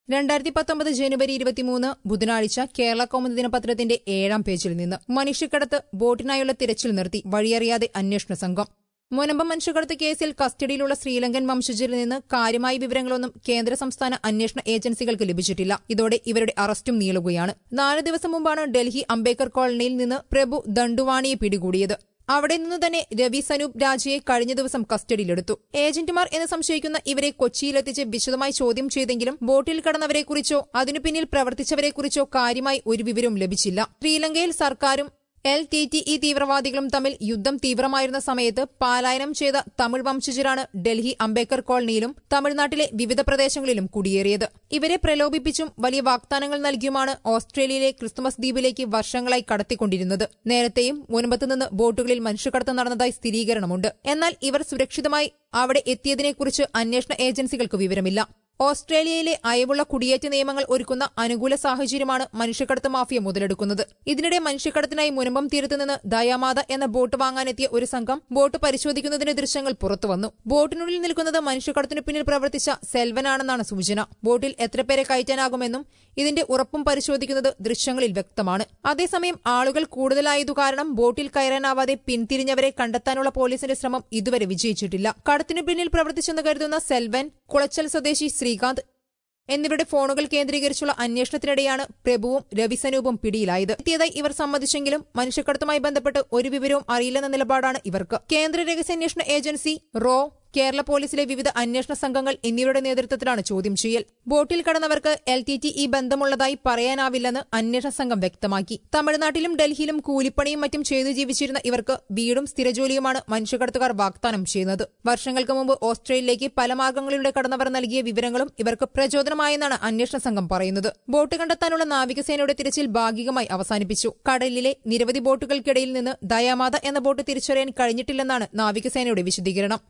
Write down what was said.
രണ്ടായിരത്തി പത്തൊമ്പത് ജനുവരി ഇരുപത്തിമൂന്ന് ബുധനാഴ്ച കേരള കൗമുദി ദിനപത്രത്തിന്റെ ഏഴാം പേജിൽ നിന്ന് മനുഷ്യക്കടത്ത് ബോട്ടിനായുള്ള തിരച്ചിൽ നിർത്തി വഴിയറിയാതെ അന്വേഷണ സംഘം മുനമ്പം മനുഷ്യക്കടത്ത് കേസിൽ കസ്റ്റഡിയിലുള്ള ശ്രീലങ്കൻ വംശജരിൽ നിന്ന് കാര്യമായ വിവരങ്ങളൊന്നും കേന്ദ്ര സംസ്ഥാന അന്വേഷണ ഏജൻസികൾക്ക് ലഭിച്ചിട്ടില്ല ഇതോടെ ഇവരുടെ അറസ്റ്റും നീളുകയാണ് നാല് ദിവസം മുമ്പാണ് ഡൽഹി അംബേദ്കർ കോളനിയിൽ നിന്ന് പ്രഭു ദണ്ഡുവാണിയെ പിടികൂടിയത് അവിടെ നിന്ന് തന്നെ രവി സനൂപ് രാജയെ കഴിഞ്ഞ ദിവസം കസ്റ്റഡിയിലെടുത്തു ഏജന്റുമാർ എന്ന് സംശയിക്കുന്ന ഇവരെ കൊച്ചിയിലെത്തിച്ച് വിശദമായി ചോദ്യം ചെയ്തെങ്കിലും ബോട്ടിൽ കടന്നവരെക്കുറിച്ചോ അതിനു പിന്നിൽ പ്രവർത്തിച്ചവരെക്കുറിച്ചോ കാര്യമായി ഒരു വിവരവും ലഭിച്ചില്ല ശ്രീലങ്കയിൽ സർക്കാരും എൽ ടി ടി ഇ തീവ്രവാദികളും തമ്മിൽ യുദ്ധം തീവ്രമായിരുന്ന സമയത്ത് പലായനം ചെയ്ത തമിഴ് വംശജരാണ് ഡൽഹി അംബേദ്കർ കോളനിയിലും തമിഴ്നാട്ടിലെ വിവിധ പ്രദേശങ്ങളിലും കുടിയേറിയത് ഇവരെ പ്രലോഭിപ്പിച്ചും വലിയ വാഗ്ദാനങ്ങൾ നൽകിയുമാണ് ഓസ്ട്രേലിയയിലെ ക്രിസ്തുമസ് ദ്വീപിലേക്ക് വർഷങ്ങളായി കടത്തിക്കൊണ്ടിരുന്നത് നേരത്തെയും മുൻപത്തുനിന്ന് ബോട്ടുകളിൽ മനുഷ്യക്കടത്ത് നടന്നതായി സ്ഥിരീകരണമുണ്ട് എന്നാൽ ഇവർ സുരക്ഷിതമായി അവിടെ എത്തിയതിനെക്കുറിച്ച് അന്വേഷണ ഏജൻസികൾക്ക് വിവരമില്ല ഓസ്ട്രേലിയയിലെ അയവുള്ള കുടിയേറ്റ നിയമങ്ങൾ ഒരുക്കുന്ന അനുകൂല സാഹചര്യമാണ് മനുഷ്യക്കടത്ത് മാഫിയ മുതലെടുക്കുന്നത് ഇതിനിടെ മനുഷ്യക്കടത്തിനായി മുനമ്പം തീരത്ത് നിന്ന് ദയാമാത എന്ന ബോട്ട് വാങ്ങാനെത്തിയ ഒരു സംഘം ബോട്ട് പരിശോധിക്കുന്നതിന്റെ ദൃശ്യങ്ങൾ പുറത്തുവന്നു ബോട്ടിനുള്ളിൽ നിൽക്കുന്നത് മനുഷ്യക്കടത്തിനു പിന്നിൽ പ്രവർത്തിച്ച സെൽവനാണെന്നാണ് സൂചന ബോട്ടിൽ എത്ര പേരെ കയറ്റാനാകുമെന്നും ഇതിന്റെ ഉറപ്പും പരിശോധിക്കുന്നത് ദൃശ്യങ്ങളിൽ വ്യക്തമാണ് അതേസമയം ആളുകൾ കൂടുതലായതു കാരണം ബോട്ടിൽ കയറാനാവാതെ പിന്തിരിഞ്ഞവരെ കണ്ടെത്താനുള്ള പോലീസിന്റെ ശ്രമം ഇതുവരെ വിജയിച്ചിട്ടില്ല കടത്തിനു പിന്നിൽ പ്രവർത്തിച്ചെന്ന് കരുതുന്ന സെൽവൻ കുളച്ചൽ സ്വദേശി ശ്രീകാന്ത് എന്നിവരുടെ ഫോണുകൾ കേന്ദ്രീകരിച്ചുള്ള അന്വേഷണത്തിനിടെയാണ് പ്രഭുവും രവിസനൂപും പിടിയിലായത് എത്തിയതായി ഇവർ സമ്മതിച്ചെങ്കിലും മനുഷ്യക്കടത്തുമായി ബന്ധപ്പെട്ട് ഒരു വിവരവും അറിയില്ലെന്ന നിലപാടാണ് ഇവർക്ക് കേന്ദ്ര രഹസ്യാന്വേഷണ ഏജൻസി റോ കേരള പോലീസിലെ വിവിധ അന്വേഷണ സംഘങ്ങൾ എന്നിവരുടെ നേതൃത്വത്തിലാണ് ചോദ്യം ചെയ്യൽ ബോട്ടിൽ കടന്നവർക്ക് എൽ ടി ടി ഇ ബന്ധമുള്ളതായി പറയാനാവില്ലെന്ന് അന്വേഷണ സംഘം വ്യക്തമാക്കി തമിഴ്നാട്ടിലും ഡൽഹിയിലും കൂലിപ്പണിയും മറ്റും ചെയ്തു ജീവിച്ചിരുന്ന ഇവർക്ക് വീടും സ്ഥിരജോലിയുമാണ് മനുഷ്യക്കടത്തുകാർ വാഗ്ദാനം ചെയ്യുന്നത് വർഷങ്ങൾക്ക് മുമ്പ് ഓസ്ട്രേലിയയിലേക്ക് പല മാർഗങ്ങളിലൂടെ കടന്നവർ നൽകിയ വിവരങ്ങളും ഇവർക്ക് പ്രചോദനമായെന്നാണ് അന്വേഷണ സംഘം പറയുന്നത് ബോട്ട് കണ്ടെത്താനുള്ള നാവികസേനയുടെ തിരച്ചിൽ ഭാഗികമായി അവസാനിപ്പിച്ചു കടലിലെ നിരവധി ബോട്ടുകൾക്കിടയിൽ നിന്ന് ദയാമാത എന്ന ബോട്ട് തിരിച്ചറിയാൻ കഴിഞ്ഞിട്ടില്ലെന്നാണ് നാവികസേനയുടെ വിശദീകരണം